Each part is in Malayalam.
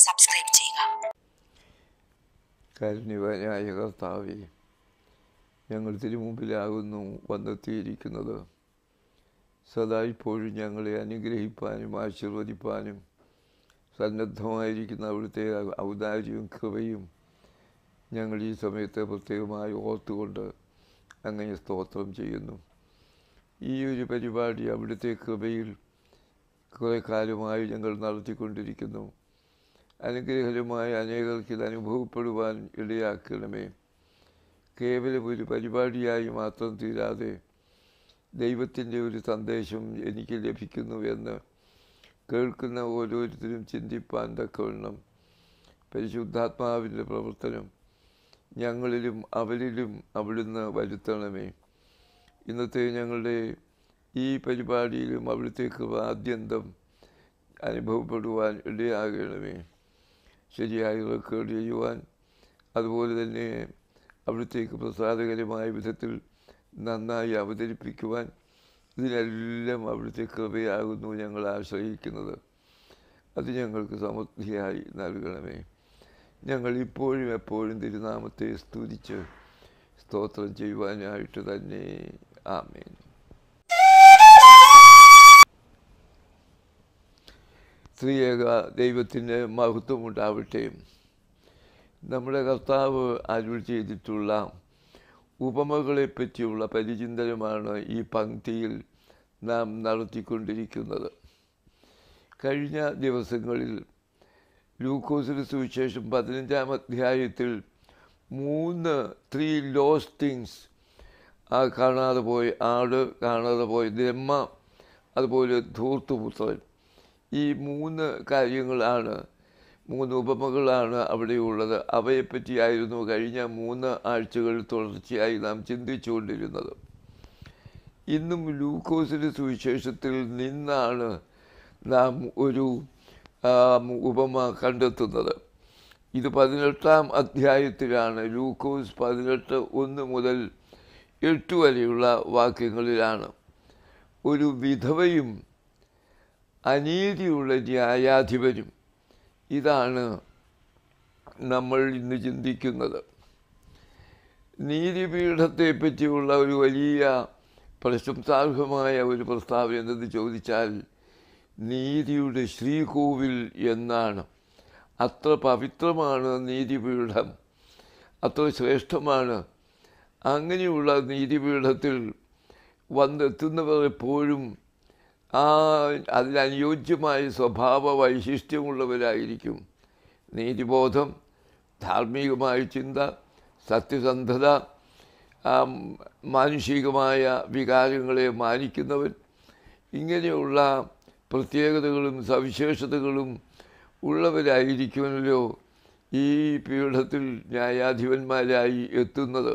സബ്സ്ക്രൈബ് ചെയ്യുക കാരുണ്യവാനായ കർത്താവെ ഞങ്ങൾ തിരുമുമ്പിലാകുന്നു വന്നെത്തിയിരിക്കുന്നത് സദാ ഇപ്പോഴും ഞങ്ങളെ അനുഗ്രഹിപ്പാനും ആശീർവദിപ്പാനും സന്നദ്ധമായിരിക്കുന്ന അവിടുത്തെ ഔദാര്യവും കൃപയും ഞങ്ങൾ ഈ സമയത്ത് പ്രത്യേകമായി ഓർത്തുകൊണ്ട് അങ്ങനെ സ്തോത്രം ചെയ്യുന്നു ഈ ഒരു പരിപാടി അവിടുത്തെ കൃപയിൽ കുറേ കാലമായി ഞങ്ങൾ നടത്തിക്കൊണ്ടിരിക്കുന്നു അനുഗ്രഹരമായ അനേകർക്ക് ഇത് അനുഭവപ്പെടുവാൻ ഇടയാക്കണമേ കേവലം ഒരു പരിപാടിയായി മാത്രം തീരാതെ ദൈവത്തിൻ്റെ ഒരു സന്ദേശം എനിക്ക് ലഭിക്കുന്നു എന്ന് കേൾക്കുന്ന ഓരോരുത്തരും ചിന്തിപ്പാൻ തക്കവണ്ണം പരിശുദ്ധാത്മാവിൻ്റെ പ്രവർത്തനം ഞങ്ങളിലും അവരിലും അവിടുന്ന് വരുത്തണമേ ഇന്നത്തെ ഞങ്ങളുടെ ഈ പരിപാടിയിലും അവിടുത്തെ കൃപ ആദ്യന്തം അനുഭവപ്പെടുവാൻ ഇടയാകണമേ ശരിയായി റെക്കോർഡ് ചെയ്യുവാൻ അതുപോലെ തന്നെ അവിടുത്തേക്ക് പ്രസാദകരമായ വിധത്തിൽ നന്നായി അവതരിപ്പിക്കുവാൻ ഇതിനെല്ലാം അവിടുത്തെ കൃപയാകുന്നു ഞങ്ങൾ ആശ്രയിക്കുന്നത് അത് ഞങ്ങൾക്ക് സമൃദ്ധിയായി നൽകണമേ ഞങ്ങൾ ഇപ്പോഴും എപ്പോഴും തിരുനാമത്തെ സ്തുതിച്ച് സ്തോത്രം ചെയ്യുവാനായിട്ട് തന്നെ ആമേൻ സ്ത്രീയേക ദൈവത്തിൻ്റെ മഹത്വം ഉണ്ടാവട്ടെ നമ്മുടെ കർത്താവ് അരുൾ ചെയ്തിട്ടുള്ള ഉപമകളെ പറ്റിയുള്ള പരിചിന്തനമാണ് ഈ പങ്ക്തിയിൽ നാം നടത്തിക്കൊണ്ടിരിക്കുന്നത് കഴിഞ്ഞ ദിവസങ്ങളിൽ ലൂക്കോസിന് സുവിശേഷം പതിനഞ്ചാം അധ്യായത്തിൽ മൂന്ന് ത്രീ ലോസ് തിങ്സ് ആ കാണാതെ പോയി ആട് കാണാതെ പോയി ബ്രഹ്മ അതുപോലെ ധൂർത്തുപുത്രൻ ഈ മൂന്ന് കാര്യങ്ങളാണ് മൂന്ന് ഉപമകളാണ് അവിടെയുള്ളത് അവയെപ്പറ്റിയായിരുന്നു കഴിഞ്ഞ മൂന്ന് ആഴ്ചകൾ തുടർച്ചയായി നാം ചിന്തിച്ചുകൊണ്ടിരുന്നത് ഇന്നും ലൂക്കോസിൻ്റെ സുവിശേഷത്തിൽ നിന്നാണ് നാം ഒരു ഉപമ കണ്ടെത്തുന്നത് ഇത് പതിനെട്ടാം അധ്യായത്തിലാണ് ലൂക്കോസ് പതിനെട്ട് ഒന്ന് മുതൽ എട്ട് വരെയുള്ള വാക്യങ്ങളിലാണ് ഒരു വിധവയും അനീതിയുള്ള ന്യായാധിപനും ഇതാണ് നമ്മൾ ഇന്ന് ചിന്തിക്കുന്നത് നീതിപീഠത്തെ പറ്റിയുള്ള ഒരു വലിയ പ്രശംസാർഹമായ ഒരു പ്രസ്താവന എന്തെന്ന് ചോദിച്ചാൽ നീതിയുടെ ശ്രീകോവിൽ എന്നാണ് അത്ര പവിത്രമാണ് നീതിപീഠം അത്ര ശ്രേഷ്ഠമാണ് അങ്ങനെയുള്ള നീതിപീഠത്തിൽ വന്നെത്തുന്നവർ എപ്പോഴും ആ അതിനനുയോജ്യമായ സ്വഭാവ വൈശിഷ്ട്യമുള്ളവരായിരിക്കും നീതിബോധം ധാർമ്മികമായ ചിന്ത സത്യസന്ധത മാനുഷികമായ വികാരങ്ങളെ മാനിക്കുന്നവൻ ഇങ്ങനെയുള്ള പ്രത്യേകതകളും സവിശേഷതകളും ഉള്ളവരായിരിക്കുമല്ലോ ഈ പീഠത്തിൽ ന്യായാധിപന്മാരായി എത്തുന്നത്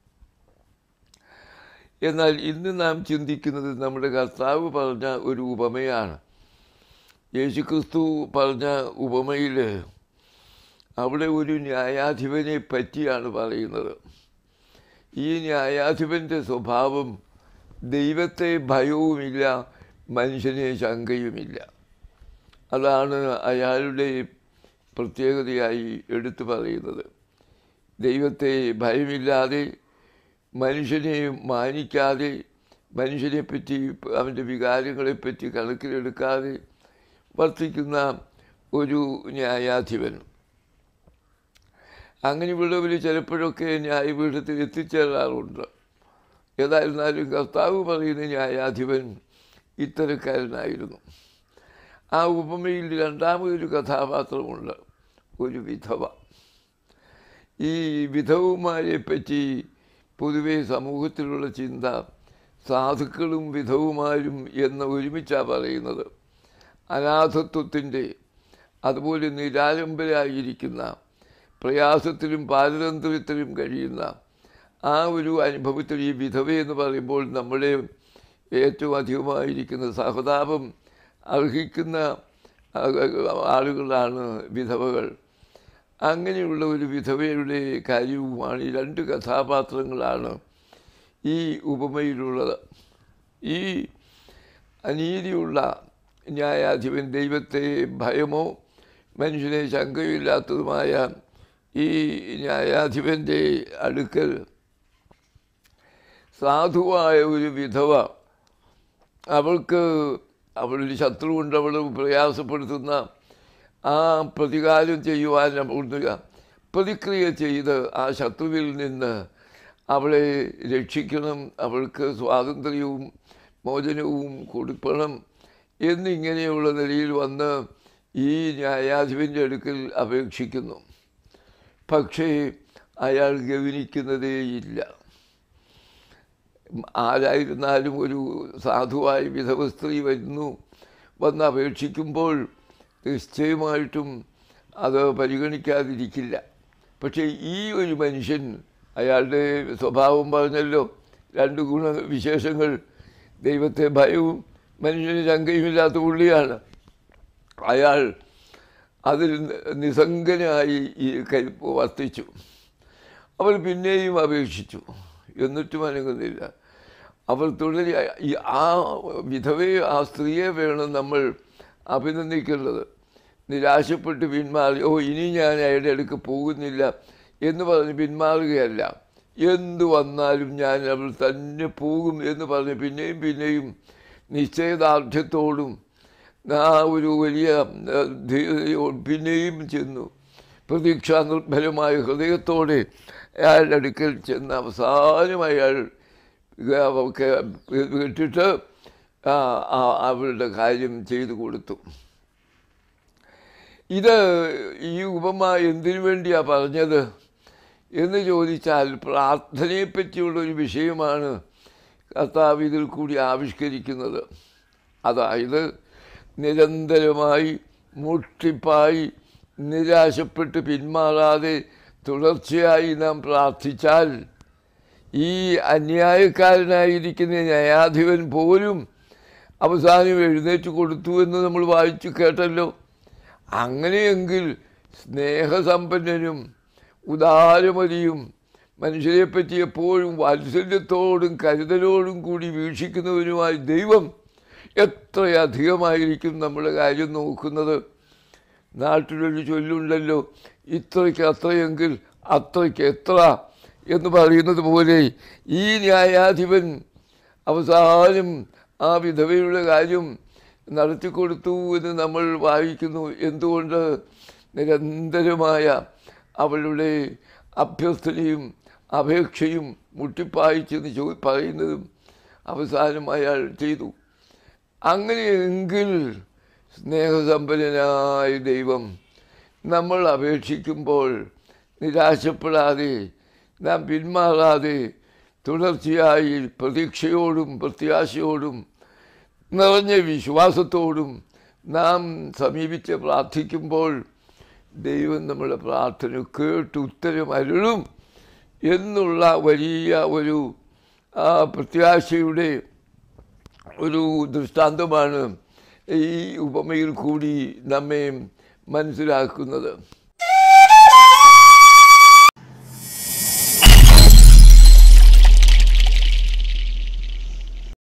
എന്നാൽ ഇന്ന് നാം ചിന്തിക്കുന്നത് നമ്മുടെ കർത്താവ് പറഞ്ഞ ഒരു ഉപമയാണ് യേശുക്രിസ്തു പറഞ്ഞ ഉപമയിൽ അവിടെ ഒരു ന്യായാധിപനെ പറ്റിയാണ് പറയുന്നത് ഈ ന്യായാധിപൻ്റെ സ്വഭാവം ദൈവത്തെ ഭയവുമില്ല മനുഷ്യനെ ശങ്കയുമില്ല അതാണ് അയാളുടെ പ്രത്യേകതയായി എടുത്തു പറയുന്നത് ദൈവത്തെ ഭയമില്ലാതെ മനുഷ്യനെ മാനിക്കാതെ മനുഷ്യനെപ്പറ്റി അവൻ്റെ വികാരങ്ങളെപ്പറ്റി കണക്കിലെടുക്കാതെ വർത്തിക്കുന്ന ഒരു ന്യായാധിപൻ അങ്ങനെയുള്ളവർ ചിലപ്പോഴൊക്കെ ന്യായപീഠത്തിൽ എത്തിച്ചേരാറുണ്ട് ഏതായിരുന്നാലും കർത്താവ് പറയുന്ന ന്യായാധിപൻ ഇത്തരക്കാരനായിരുന്നു ആ ഉപമയിൽ രണ്ടാമതൊരു കഥാപാത്രമുണ്ട് ഒരു വിധവ ഈ വിധവുമാരെ പറ്റി പൊതുവെ സമൂഹത്തിലുള്ള ചിന്ത സാധുക്കളും വിധവുമാരും എന്ന് ഒരുമിച്ചാണ് പറയുന്നത് അനാഥത്വത്തിൻ്റെ അതുപോലെ നിരാലംബരായിരിക്കുന്ന പ്രയാസത്തിലും പാരതന്ത്ര്യത്തിലും കഴിയുന്ന ആ ഒരു അനുഭവത്തിൽ ഈ വിധവ എന്ന് പറയുമ്പോൾ നമ്മുടെ ഏറ്റവും അധികമായിരിക്കുന്ന സഹതാപം അർഹിക്കുന്ന ആളുകളാണ് വിധവകൾ അങ്ങനെയുള്ള ഒരു വിധവയുടെ കാര്യവുമാണ് ഈ രണ്ട് കഥാപാത്രങ്ങളാണ് ഈ ഉപമയിലുള്ളത് ഈ അനീതിയുള്ള ന്യായാധിപൻ ദൈവത്തെ ഭയമോ മനുഷ്യനെ ശങ്കയില്ലാത്തതുമായ ഈ ന്യായാധിപൻ്റെ അടുക്കൽ സാധുവായ ഒരു വിധവ അവൾക്ക് അവളുടെ ശത്രു കൊണ്ട് അവൾ പ്രയാസപ്പെടുത്തുന്ന ആ പ്രതികാരം ചെയ്യുവാൻ അവൾക്ക് പ്രതിക്രിയ ചെയ്ത് ആ ശത്രുവിൽ നിന്ന് അവളെ രക്ഷിക്കണം അവൾക്ക് സ്വാതന്ത്ര്യവും മോചനവും കൊടുക്കണം എന്നിങ്ങനെയുള്ള നിലയിൽ വന്ന് ഈ ന്യായാധിപൻ്റെ അടുക്കൽ അപേക്ഷിക്കുന്നു പക്ഷേ അയാൾ ഗവനിക്കുന്നതേയില്ല ആരായിരുന്നാലും ഒരു സാധുവായ വിധവ സ്ത്രീ വരുന്നു വന്ന് അപേക്ഷിക്കുമ്പോൾ നിശ്ചയമായിട്ടും അത് പരിഗണിക്കാതിരിക്കില്ല പക്ഷേ ഈ ഒരു മനുഷ്യൻ അയാളുടെ സ്വഭാവം പറഞ്ഞല്ലോ രണ്ട് ഗുണ വിശേഷങ്ങൾ ദൈവത്തെ ഭയവും മനുഷ്യന് ശങ്കയുമില്ലാത്ത പുള്ളിയാണ് അയാൾ അതിൽ നിസ്സംഗനായി ഈ കൈ വർത്തിച്ചു അവൾ പിന്നെയും അപേക്ഷിച്ചു എന്നിട്ടും അനങ്ങുന്നില്ല അവൾ തുടരി ഈ ആ വിധവയെ ആ സ്ത്രീയെ വേണം നമ്മൾ അഭിനന്ദിക്കേണ്ടത് നിരാശപ്പെട്ട് പിന്മാറി ഓ ഇനി ഞാൻ അയാളുടെ അടുക്ക് പോകുന്നില്ല എന്ന് പറഞ്ഞ് പിന്മാറുകയല്ല എന്തു വന്നാലും ഞാൻ അവൾ തന്നെ പോകും എന്ന് പറഞ്ഞ് പിന്നെയും പിന്നെയും നിശ്ചയദാർഢ്യത്തോടും ആ ഒരു വലിയ ധീരതയോ പിന്നെയും ചെന്നു പ്രതീക്ഷാ നിർഭരമായ ഹൃദയത്തോടെ അയാളുടെ അടുക്കൽ ചെന്ന് അവസാനം അയാൾ അവർക്ക് കേട്ടിട്ട് അവളുടെ കാര്യം ചെയ്തു കൊടുത്തു ഇത് ഈ ഉപമ എന്തിനു വേണ്ടിയാണ് പറഞ്ഞത് എന്ന് ചോദിച്ചാൽ പ്രാർത്ഥനയെ പറ്റിയുള്ളൊരു വിഷയമാണ് കർത്താവ് ഇതിൽ കൂടി ആവിഷ്കരിക്കുന്നത് അതായത് നിരന്തരമായി മുട്ടിപ്പായി നിരാശപ്പെട്ട് പിന്മാറാതെ തുടർച്ചയായി നാം പ്രാർത്ഥിച്ചാൽ ഈ അന്യായക്കാരനായിരിക്കുന്ന ന്യായാധിപൻ പോലും അവസാനം എഴുന്നേറ്റ് കൊടുത്തു എന്ന് നമ്മൾ വായിച്ചു കേട്ടല്ലോ അങ്ങനെയെങ്കിൽ സ്നേഹസമ്പന്നനും ഉദാരമതിയും മനുഷ്യരെപ്പറ്റി എപ്പോഴും വാത്സല്യത്തോടും കരുതലോടും കൂടി വീക്ഷിക്കുന്നവനുമായി ദൈവം എത്രയധികമായിരിക്കും നമ്മുടെ കാര്യം നോക്കുന്നത് നാട്ടിലൊരു ചൊല്ലുണ്ടല്ലോ ഇത്രയ്ക്ക് അത്രയെങ്കിൽ അത്രയ്ക്ക് എത്ര എന്ന് പറയുന്നത് പോലെ ഈ ന്യായാധിപൻ അവസാനം ആ വിധവയുടെ കാര്യം നടത്തിക്കൊടുത്തു എന്ന് നമ്മൾ വായിക്കുന്നു എന്തുകൊണ്ട് നിരന്തരമായ അവളുടെ അഭ്യർത്ഥനയും അപേക്ഷയും മുട്ടിപ്പായിച്ചെന്ന് ചോ പറയുന്നതും അവസാനം അയാൾ ചെയ്തു അങ്ങനെയെങ്കിൽ സ്നേഹസമ്പന്നനായ ദൈവം നമ്മൾ അപേക്ഷിക്കുമ്പോൾ നിരാശപ്പെടാതെ നാം പിന്മാറാതെ തുടർച്ചയായി പ്രതീക്ഷയോടും പ്രത്യാശയോടും നിറഞ്ഞ വിശ്വാസത്തോടും നാം സമീപിച്ച് പ്രാർത്ഥിക്കുമ്പോൾ ദൈവം നമ്മുടെ പ്രാർത്ഥന കേട്ട് ഉത്തരം അരുളും എന്നുള്ള വലിയ ഒരു പ്രത്യാശയുടെ ഒരു ദൃഷ്ടാന്തമാണ് ഈ ഉപമയിൽ കൂടി നമ്മെ മനസ്സിലാക്കുന്നത്